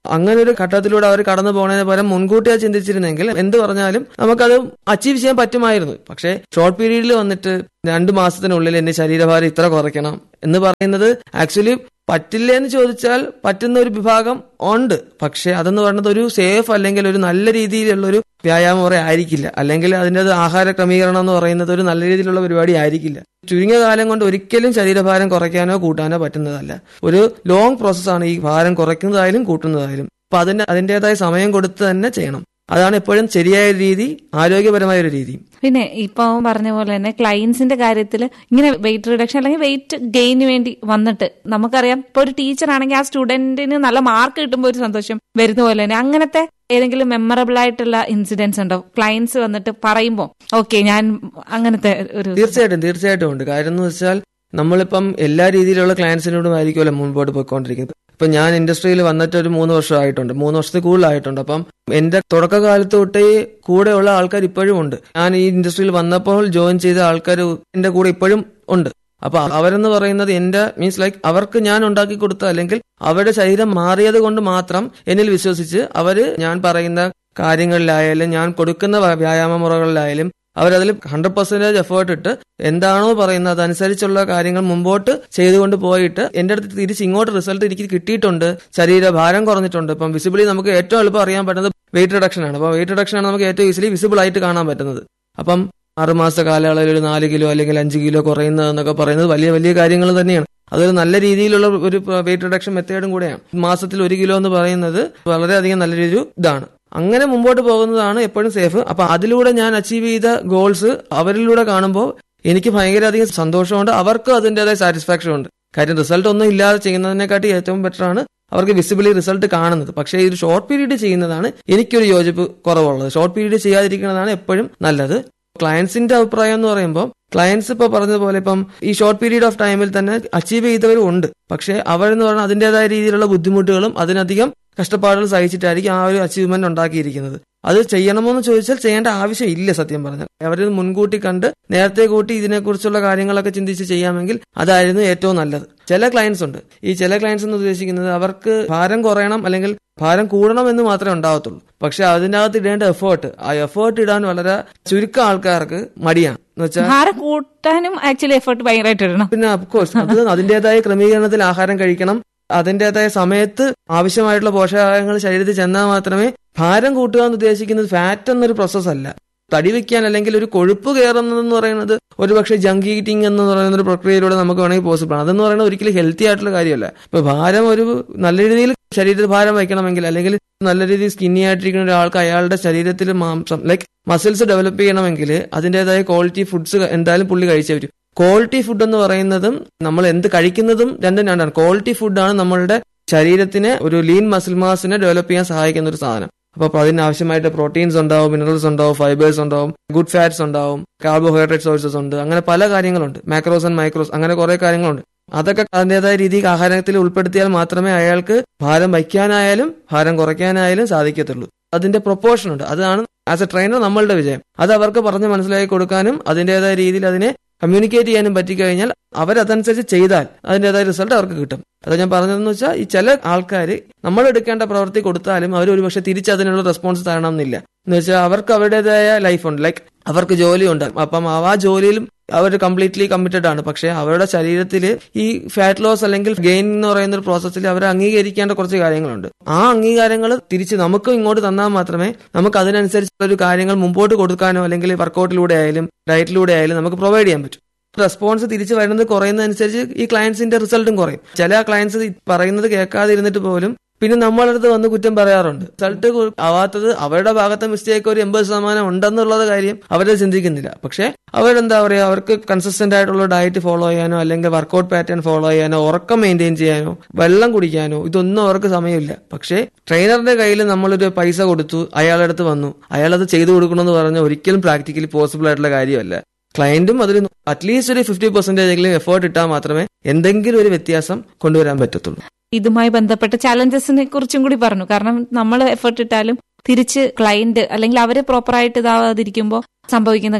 അങ്ങനെ ഒരു ഘട്ടത്തിലൂടെ അവർ കടന്നു പോകുന്നതിന് പകരം മുൻകൂട്ടി അത് ചിന്തിച്ചിരുന്നെങ്കിൽ എന്ത് പറഞ്ഞാലും നമുക്കത് അച്ചീവ് ചെയ്യാൻ പറ്റുമായിരുന്നു പക്ഷേ ഷോർട്ട് പീരീഡിൽ വന്നിട്ട് രണ്ടു മാസത്തിനുള്ളിൽ എന്റെ ശരീരഭാരം ഇത്ര കുറയ്ക്കണം എന്ന് പറയുന്നത് ആക്ച്വലി പറ്റില്ല എന്ന് ചോദിച്ചാൽ പറ്റുന്ന ഒരു വിഭാഗം ഉണ്ട് പക്ഷെ അതെന്ന് പറയുന്നത് ഒരു സേഫ് അല്ലെങ്കിൽ ഒരു നല്ല രീതിയിലുള്ള ഒരു വ്യായാമം മുറ ആയിരിക്കില്ല അല്ലെങ്കിൽ അതിൻ്റെ ആഹാര ക്രമീകരണം എന്ന് പറയുന്നത് ഒരു നല്ല രീതിയിലുള്ള പരിപാടി ആയിരിക്കില്ല ചുരുങ്ങിയ കാലം കൊണ്ട് ഒരിക്കലും ശരീരഭാരം കുറയ്ക്കാനോ കൂട്ടാനോ പറ്റുന്നതല്ല ഒരു ലോങ് പ്രോസസ്സാണ് ഈ ഭാരം കുറയ്ക്കുന്നതായാലും കൂട്ടുന്നതായാലും അപ്പൊ അതിന് അതിൻ്റെതായ സമയം കൊടുത്ത് തന്നെ ചെയ്യണം അതാണ് എപ്പോഴും ശരിയായ രീതി ആരോഗ്യപരമായ ഒരു രീതി പിന്നെ ഇപ്പൊ പറഞ്ഞ പോലെ തന്നെ ക്ലയൻസിന്റെ കാര്യത്തിൽ ഇങ്ങനെ വെയിറ്റ് റിഡക്ഷൻ അല്ലെങ്കിൽ വെയിറ്റ് ഗെയിന് വേണ്ടി വന്നിട്ട് നമുക്കറിയാം ഇപ്പൊ ഒരു ടീച്ചർ ആണെങ്കിൽ ആ സ്റ്റുഡന്റിന് നല്ല മാർക്ക് കിട്ടുമ്പോൾ ഒരു സന്തോഷം വരുന്ന പോലെ തന്നെ അങ്ങനത്തെ ഏതെങ്കിലും മെമ്മറബിൾ ആയിട്ടുള്ള ഇൻസിഡൻസ് ഉണ്ടോ ക്ലയൻസ് വന്നിട്ട് പറയുമ്പോൾ ഓക്കെ ഞാൻ അങ്ങനത്തെ ഒരു തീർച്ചയായിട്ടും തീർച്ചയായിട്ടും ഉണ്ട് കാര്യം എന്ന് വെച്ചാൽ നമ്മളിപ്പം എല്ലാ രീതിയിലുള്ള ക്ലയൻസിനോടും ആയിരിക്കുമല്ലോ മുൻപോട്ട് പോയിക്കൊണ്ടിരിക്കുന്നത് ഇപ്പൊ ഞാൻ ഇൻഡസ്ട്രിയിൽ വന്നിട്ട് ഒരു മൂന്ന് വർഷം ആയിട്ടുണ്ട് മൂന്ന് വർഷത്തിൽ കൂടുതലായിട്ടുണ്ട് അപ്പം എന്റെ തുടക്കകാലത്ത് തൊട്ടേ കൂടെയുള്ള ആൾക്കാർ ഇപ്പോഴും ഉണ്ട് ഞാൻ ഈ ഇൻഡസ്ട്രിയിൽ വന്നപ്പോൾ ജോയിൻ ചെയ്ത ആൾക്കാർ എന്റെ കൂടെ ഇപ്പോഴും ഉണ്ട് അപ്പൊ അവരെന്ന് പറയുന്നത് എന്റെ മീൻസ് ലൈക്ക് അവർക്ക് ഞാൻ ഉണ്ടാക്കി കൊടുത്ത അല്ലെങ്കിൽ അവരുടെ ശരീരം മാറിയത് കൊണ്ട് മാത്രം എന്നിൽ വിശ്വസിച്ച് അവര് ഞാൻ പറയുന്ന കാര്യങ്ങളിലായാലും ഞാൻ കൊടുക്കുന്ന വ്യായാമ മുറകളിലായാലും അവരതിൽ ഹൺഡ്രഡ് പെർസെന്റേജ് എഫേർട്ട് ഇട്ട് എന്താണോ പറയുന്നത് അതനുസരിച്ചുള്ള കാര്യങ്ങൾ മുമ്പോട്ട് ചെയ്തുകൊണ്ട് പോയിട്ട് എന്റെ അടുത്ത് തിരിച്ച് ഇങ്ങോട്ട് റിസൾട്ട് എനിക്ക് കിട്ടിയിട്ടുണ്ട് ശരീരഭാരം കുറഞ്ഞിട്ടുണ്ട് ഇപ്പം വിസിബിളി നമുക്ക് ഏറ്റവും എളുപ്പം അറിയാൻ പറ്റുന്നത് വെയിറ്റ് റിഡക്ഷൻ ആണ് അപ്പോൾ വെയിറ്റ് റിഡക്ഷൻ ആണ് നമുക്ക് ഏറ്റവും ഈസിലി വിസിബിൾ ആയിട്ട് കാണാൻ പറ്റുന്നത് അപ്പം ആറുമാസ കാലയളവിൽ ഒരു നാല് കിലോ അല്ലെങ്കിൽ അഞ്ച് കിലോ കുറയുന്നതെന്നൊക്കെ പറയുന്നത് വലിയ വലിയ കാര്യങ്ങൾ തന്നെയാണ് അതൊരു നല്ല രീതിയിലുള്ള ഒരു വെയിറ്റ് റിഡക്ഷൻ മെത്തേഡും കൂടെയാണ് മാസത്തിൽ ഒരു കിലോ എന്ന് പറയുന്നത് വളരെയധികം നല്ലൊരു ഇതാണ് അങ്ങനെ മുമ്പോട്ട് പോകുന്നതാണ് എപ്പോഴും സേഫ് അപ്പൊ അതിലൂടെ ഞാൻ അച്ചീവ് ചെയ്ത ഗോൾസ് അവരിലൂടെ കാണുമ്പോൾ എനിക്ക് ഭയങ്കര അധികം സന്തോഷമുണ്ട് അവർക്ക് അതിൻ്റെതായ സാറ്റിസ്ഫാക്ഷൻ ഉണ്ട് കാര്യം റിസൾട്ട് ഒന്നും ഇല്ലാതെ ചെയ്യുന്നതിനെക്കാട്ടി ഏറ്റവും ബെറ്റർ ആണ് അവർക്ക് വിസിബിളി റിസൾട്ട് കാണുന്നത് പക്ഷേ ഈ ഒരു ഷോർട്ട് പീരീഡ് ചെയ്യുന്നതാണ് എനിക്കൊരു യോജിപ്പ് കുറവുള്ളത് ഷോർട്ട് പീരീഡ് ചെയ്യാതിരിക്കുന്നതാണ് എപ്പോഴും നല്ലത് ക്ലയൻസിന്റെ അഭിപ്രായം എന്ന് പറയുമ്പോൾ ക്ലയൻസ് ഇപ്പൊ പറഞ്ഞതുപോലെ ഇപ്പം ഈ ഷോർട്ട് പീരീഡ് ഓഫ് ടൈമിൽ തന്നെ അച്ചീവ് ചെയ്തവരും ഉണ്ട് പക്ഷേ അവരെന്ന് പറഞ്ഞാൽ അതിൻ്റെതായ രീതിയിലുള്ള ബുദ്ധിമുട്ടുകളും അതിനധികം കഷ്ടപ്പാടുകൾ സഹിച്ചിട്ടായിരിക്കും ആ ഒരു അച്ചീവ്മെന്റ് ഉണ്ടാക്കിയിരിക്കുന്നത് അത് ചെയ്യണമെന്ന് ചോദിച്ചാൽ ചെയ്യേണ്ട ആവശ്യം ഇല്ല സത്യം പറഞ്ഞാൽ അവരിത് മുൻകൂട്ടി കണ്ട് നേരത്തെ കൂട്ടി ഇതിനെക്കുറിച്ചുള്ള കാര്യങ്ങളൊക്കെ ചിന്തിച്ച് ചെയ്യാമെങ്കിൽ അതായിരുന്നു ഏറ്റവും നല്ലത് ചില ക്ലയൻസ് ഉണ്ട് ഈ ചില ക്ലയൻസ് എന്ന് ഉദ്ദേശിക്കുന്നത് അവർക്ക് ഭാരം കുറയണം അല്ലെങ്കിൽ ഭാരം കൂടണം എന്ന് മാത്രമേ ഉണ്ടാകത്തുള്ളൂ പക്ഷെ അതിനകത്ത് ഇടേണ്ട എഫേർട്ട് ആ എഫേർട്ട് ഇടാൻ വളരെ ചുരുക്കം ആൾക്കാർക്ക് മടിയാണ് എന്ന് വെച്ചാൽ ഭാരം കൂട്ടാനും ആക്ച്വലി എഫേർട്ട് ഭയങ്കരമായിട്ട് ഇടണം പിന്നെ അഫ്കോഴ്സ് അത് അതിന്റേതായ ക്രമീകരണത്തിൽ ആഹാരം കഴിക്കണം അതിന്റേതായ സമയത്ത് ആവശ്യമായിട്ടുള്ള പോഷകാഹാരങ്ങൾ ശരീരത്തിൽ ചെന്നാൽ മാത്രമേ ഭാരം കൂട്ടുക എന്ന് ഉദ്ദേശിക്കുന്നത് ഫാറ്റ് എന്നൊരു പ്രോസസ് അല്ല തടി വെക്കാൻ അല്ലെങ്കിൽ ഒരു കൊഴുപ്പ് കയറുന്നതെന്ന് പറയുന്നത് ഒരുപക്ഷെ ജങ്ക് ഈറ്റിംഗ് എന്ന് പറയുന്ന ഒരു പ്രക്രിയയിലൂടെ നമുക്ക് വേണമെങ്കിൽ പോസിബിൾ ആണ് അതെന്ന് പറയുന്നത് ഒരിക്കലും ഹെൽത്തി ആയിട്ടുള്ള കാര്യമല്ല ഇപ്പൊ ഭാരം ഒരു നല്ല രീതിയിൽ ശരീരത്തിൽ ഭാരം വയ്ക്കണമെങ്കിൽ അല്ലെങ്കിൽ നല്ല രീതിയിൽ സ്കിന്നി ആയിട്ടിരിക്കുന്ന ഒരാൾക്ക് അയാളുടെ ശരീരത്തിൽ മാംസം ലൈക്ക് മസിൽസ് ഡെവലപ്പ് ചെയ്യണമെങ്കിൽ അതിന്റേതായ ക്വാളിറ്റി ഫുഡ്സ് എന്തായാലും പുള്ളി കഴിച്ചേ പറ്റും ക്വാളിറ്റി ഫുഡ് എന്ന് പറയുന്നതും നമ്മൾ എന്ത് കഴിക്കുന്നതും രണ്ടും രണ്ടാണ് ക്വാളിറ്റി ഫുഡാണ് നമ്മളുടെ ശരീരത്തിന് ഒരു ലീൻ മസിൽ മാസിനെ ഡെവലപ്പ് ചെയ്യാൻ സഹായിക്കുന്ന ഒരു സാധനം അപ്പൊ അതിന് ആവശ്യമായിട്ട് പ്രോട്ടീൻസ് ഉണ്ടാവും മിനറൽസ് ഉണ്ടാവും ഫൈബേഴ്സ് ഉണ്ടാവും ഗുഡ് ഫാറ്റ്സ് ഉണ്ടാവും കാർബോഹൈഡ്രേറ്റ് സോഴ്സസ് ഉണ്ട് അങ്ങനെ പല കാര്യങ്ങളുണ്ട് മാക്രോസ് ആൻഡ് മൈക്രോസ് അങ്ങനെ കുറെ കാര്യങ്ങളുണ്ട് അതൊക്കെ അതിൻ്റെതായ രീതിയിൽ ആഹാരത്തിൽ ഉൾപ്പെടുത്തിയാൽ മാത്രമേ അയാൾക്ക് ഭാരം വയ്ക്കാനായാലും ഭാരം കുറയ്ക്കാനായാലും സാധിക്കത്തുള്ളൂ അതിന്റെ പ്രൊപ്പോർഷൻ ഉണ്ട് അതാണ് ആസ് എ ട്രെയിനർ നമ്മളുടെ വിജയം അത് അവർക്ക് പറഞ്ഞ് മനസ്സിലാക്കി കൊടുക്കാനും അതിൻ്റെതായ രീതിയിൽ അതിനെ കമ്മ്യൂണിക്കേറ്റ് ചെയ്യാനും പറ്റിക്കഴിഞ്ഞാൽ അവരതനുസരിച്ച് ചെയ്താൽ അതിൻ്റെതായ റിസൾട്ട് അവർക്ക് കിട്ടും അത് ഞാൻ പറഞ്ഞതെന്ന് വെച്ചാൽ ഈ ചില ആൾക്കാർ നമ്മൾ എടുക്കേണ്ട പ്രവൃത്തി കൊടുത്താലും അവർ ഒരുപക്ഷെ തിരിച്ച് അതിനുള്ള റെസ്പോൺസ് തരണമെന്നില്ല എന്ന് വെച്ചാൽ അവർക്ക് അവരുടേതായ ലൈഫ് ഉണ്ട് ലൈക്ക് അവർക്ക് ജോലിയുണ്ട് അപ്പം ആ ജോലിയിലും അവർ കംപ്ലീറ്റ്ലി കമ്മിറ്റഡ് ആണ് പക്ഷെ അവരുടെ ശരീരത്തിൽ ഈ ഫാറ്റ് ലോസ് അല്ലെങ്കിൽ ഗെയിൻ എന്ന് പറയുന്ന ഒരു പ്രോസസ്സിൽ അവർ അംഗീകരിക്കേണ്ട കുറച്ച് കാര്യങ്ങളുണ്ട് ആ അംഗീകാരങ്ങൾ തിരിച്ച് നമുക്ക് ഇങ്ങോട്ട് തന്നാൽ മാത്രമേ നമുക്ക് അതിനനുസരിച്ചുള്ള ഒരു കാര്യങ്ങൾ മുമ്പോട്ട് കൊടുക്കാനോ അല്ലെങ്കിൽ വർക്കൗട്ടിലൂടെ ആയാലും ഡയറ്റിലൂടെ ആയാലും നമുക്ക് പ്രൊവൈഡ് ചെയ്യാൻ പറ്റും റെസ്പോൺസ് തിരിച്ചു വരുന്നത് കുറയുന്നതനുസരിച്ച് ഈ ക്ലയൻസിന്റെ റിസൾട്ടും കുറയും ചില ക്ലയൻസ് പറയുന്നത് കേൾക്കാതിരുന്നിട്ട് പോലും പിന്നെ നമ്മളടുത്ത് വന്ന് കുറ്റം പറയാറുണ്ട് റിസൾട്ട് ആവാത്തത് അവരുടെ ഭാഗത്തെ മിസ്റ്റേക്ക് ഒരു എൺപത് ശതമാനം ഉണ്ടെന്നുള്ളത് കാര്യം അവരെ ചിന്തിക്കുന്നില്ല പക്ഷെ അവരെന്താ പറയാ അവർക്ക് കൺസിസ്റ്റന്റ് ആയിട്ടുള്ള ഡയറ്റ് ഫോളോ ചെയ്യാനോ അല്ലെങ്കിൽ വർക്കൗട്ട് പാറ്റേൺ ഫോളോ ചെയ്യാനോ ഉറക്കം മെയിൻറ്റെയിൻ ചെയ്യാനോ വെള്ളം കുടിക്കാനോ ഇതൊന്നും അവർക്ക് സമയമില്ല പക്ഷേ ട്രെയിനറുടെ കയ്യിൽ നമ്മളൊരു പൈസ കൊടുത്തു അയാളുടെ അടുത്ത് വന്നു അയാളത് ചെയ്തു കൊടുക്കണമെന്ന് പറഞ്ഞാൽ ഒരിക്കലും പ്രാക്ടിക്കലി പോസിബിൾ ആയിട്ടുള്ള കാര്യമല്ല ക്ലയന്റും അതിൽ അറ്റ്ലീസ്റ്റ് ഒരു ഫിഫ്റ്റി പെർസെന്റേജ് എങ്കിലും എഫേർട്ട് ഇട്ടാൽ മാത്രമേ എന്തെങ്കിലും ഒരു വ്യത്യാസം കൊണ്ടുവരാൻ പറ്റത്തുള്ളൂ ഇതുമായി ബന്ധപ്പെട്ട ചാലഞ്ചസിനെ കുറിച്ചും കൂടി പറഞ്ഞു കാരണം നമ്മൾ എഫേർട്ട് ഇട്ടാലും തിരിച്ച് ക്ലയന്റ് അല്ലെങ്കിൽ അവര് പ്രോപ്പറായിട്ട് ഇതാവാതിരിക്കുമ്പോൾ സംഭവിക്കുന്ന കാര്യം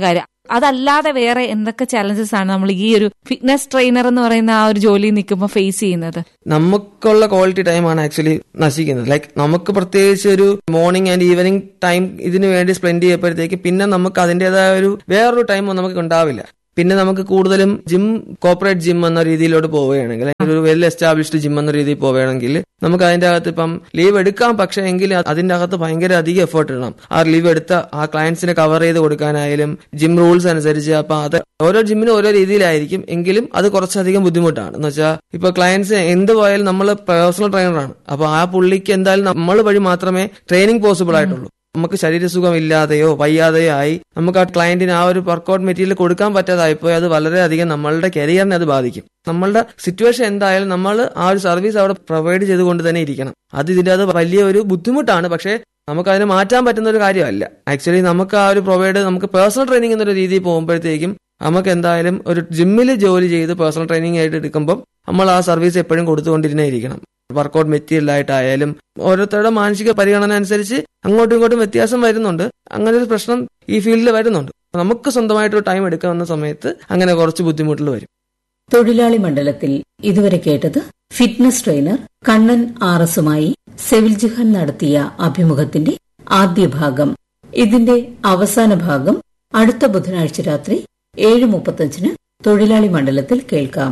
അതല്ലാതെ വേറെ എന്തൊക്കെ ചലഞ്ചസ് ആണ് നമ്മൾ ഈ ഒരു ഫിറ്റ്നസ് ട്രെയിനർ എന്ന് പറയുന്ന ആ ഒരു ജോലി നിൽക്കുമ്പോൾ ഫേസ് ചെയ്യുന്നത് നമുക്കുള്ള ക്വാളിറ്റി ടൈമാണ് ആക്ച്വലി നശിക്കുന്നത് ലൈക്ക് നമുക്ക് പ്രത്യേകിച്ച് ഒരു മോർണിംഗ് ആൻഡ് ഈവനിങ് ടൈം ഇതിനു വേണ്ടി സ്പെൻഡ് ചെയ്യപ്പോഴത്തേക്ക് പിന്നെ നമുക്ക് അതിന്റേതായ ഒരു വേറൊരു ടൈം നമുക്ക് ഉണ്ടാവില്ല പിന്നെ നമുക്ക് കൂടുതലും ജിം കോപ്പറേറ്റ് ജിം എന്ന രീതിയിലോട്ട് പോവുകയാണെങ്കിൽ ഒരു വെൽ എസ്റ്റാബ്ലിഷ്ഡ് ജിം എന്ന രീതിയിൽ പോവുകയാണെങ്കിൽ നമുക്ക് അതിന്റെ അകത്ത് ഇപ്പം ലീവ് എടുക്കാം പക്ഷെ എങ്കിൽ അതിന്റെ അകത്ത് ഭയങ്കര അധികം എഫേർട്ട് ഇടണം ആ ലീവ് എടുത്ത ആ ക്ലയൻസിനെ കവർ ചെയ്ത് കൊടുക്കാനായാലും ജിം റൂൾസ് അനുസരിച്ച് അപ്പൊ അത് ഓരോ ജിമ്മിനും ഓരോ രീതിയിലായിരിക്കും എങ്കിലും അത് കുറച്ചധികം ബുദ്ധിമുട്ടാണ് എന്ന് വെച്ചാൽ ഇപ്പൊ ക്ലയൻസ് എന്ത് പോയാലും നമ്മൾ പേഴ്സണൽ ട്രെയിനറാണ് അപ്പൊ ആ പുള്ളിക്ക് എന്തായാലും നമ്മൾ വഴി മാത്രമേ ട്രെയിനിങ് പോസിബിൾ ആയിട്ടുള്ളൂ നമുക്ക് ശരീരസുഖം ഇല്ലാതെയോ വയ്യാതെയോ ആയി നമുക്ക് ആ ക്ലയന്റിന് ആ ഒരു വർക്കൗട്ട് മെറ്റീരിയൽ കൊടുക്കാൻ പറ്റാതായിപ്പോയി അത് വളരെയധികം നമ്മളുടെ കരിയറിനെ അത് ബാധിക്കും നമ്മളുടെ സിറ്റുവേഷൻ എന്തായാലും നമ്മൾ ആ ഒരു സർവീസ് അവിടെ പ്രൊവൈഡ് ചെയ്തുകൊണ്ട് തന്നെ ഇരിക്കണം അത് ഇതിന്റെ അത് വലിയ ഒരു ബുദ്ധിമുട്ടാണ് പക്ഷേ നമുക്ക് അതിനെ മാറ്റാൻ പറ്റുന്ന ഒരു കാര്യമല്ല ആക്ച്വലി നമുക്ക് ആ ഒരു പ്രൊവൈഡ് നമുക്ക് പേഴ്സണൽ ട്രെയിനിങ് എന്നൊരു രീതിയിൽ പോകുമ്പോഴത്തേക്കും നമുക്ക് എന്തായാലും ഒരു ജിമ്മിൽ ജോലി ചെയ്ത് പേഴ്സണൽ ട്രെയിനിങ് ആയിട്ട് എടുക്കുമ്പോൾ നമ്മൾ ആ സർവീസ് എപ്പോഴും കൊടുത്തുകൊണ്ടിരുന്നേ ഇരിക്കണം വർക്കൗട്ട് മെറ്റീരിയൽ ആയിട്ടായാലും ഓരോരുത്തരുടെ മാനസിക പരിഗണന അനുസരിച്ച് അങ്ങോട്ടും ഇങ്ങോട്ടും വ്യത്യാസം വരുന്നുണ്ട് അങ്ങനെ ഒരു പ്രശ്നം ഈ ഫീൽഡിൽ വരുന്നുണ്ട് നമുക്ക് സ്വന്തമായിട്ട് ടൈം എടുക്കാവുന്ന സമയത്ത് അങ്ങനെ കുറച്ച് ബുദ്ധിമുട്ടുകൾ വരും തൊഴിലാളി മണ്ഡലത്തിൽ ഇതുവരെ കേട്ടത് ഫിറ്റ്നസ് ട്രെയിനർ കണ്ണൻ ആർ എസുമായി സെവിൽ ജിഹാൻ നടത്തിയ അഭിമുഖത്തിന്റെ ആദ്യ ഭാഗം ഇതിന്റെ അവസാന ഭാഗം അടുത്ത ബുധനാഴ്ച രാത്രി ഏഴ് മുപ്പത്തഞ്ചിന് തൊഴിലാളി മണ്ഡലത്തിൽ കേൾക്കാം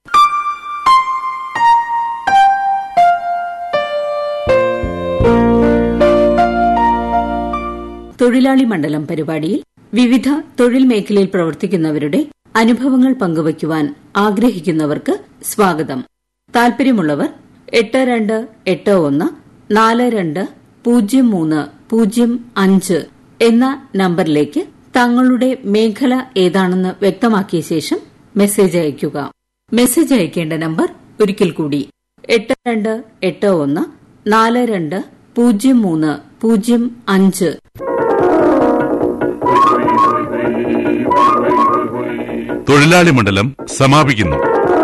തൊഴിലാളി മണ്ഡലം പരിപാടിയിൽ വിവിധ തൊഴിൽ മേഖലയിൽ പ്രവർത്തിക്കുന്നവരുടെ അനുഭവങ്ങൾ പങ്കുവയ്ക്കുവാൻ ആഗ്രഹിക്കുന്നവർക്ക് സ്വാഗതം താൽപര്യമുള്ളവർ എട്ട് രണ്ട് എട്ട് ഒന്ന് നാല് രണ്ട് പൂജ്യം മൂന്ന് പൂജ്യം അഞ്ച് എന്ന നമ്പറിലേക്ക് തങ്ങളുടെ മേഖല ഏതാണെന്ന് വ്യക്തമാക്കിയ ശേഷം മെസ്സേജ് അയയ്ക്കുക മെസ്സേജ് അയക്കേണ്ട നമ്പർ ഒരിക്കൽ കൂടി എട്ട് രണ്ട് എട്ട് ഒന്ന് നാല് രണ്ട് പൂജ്യം മൂന്ന് പൂജ്യം അഞ്ച് തൊഴിലാളി മണ്ഡലം സമാപിക്കുന്നു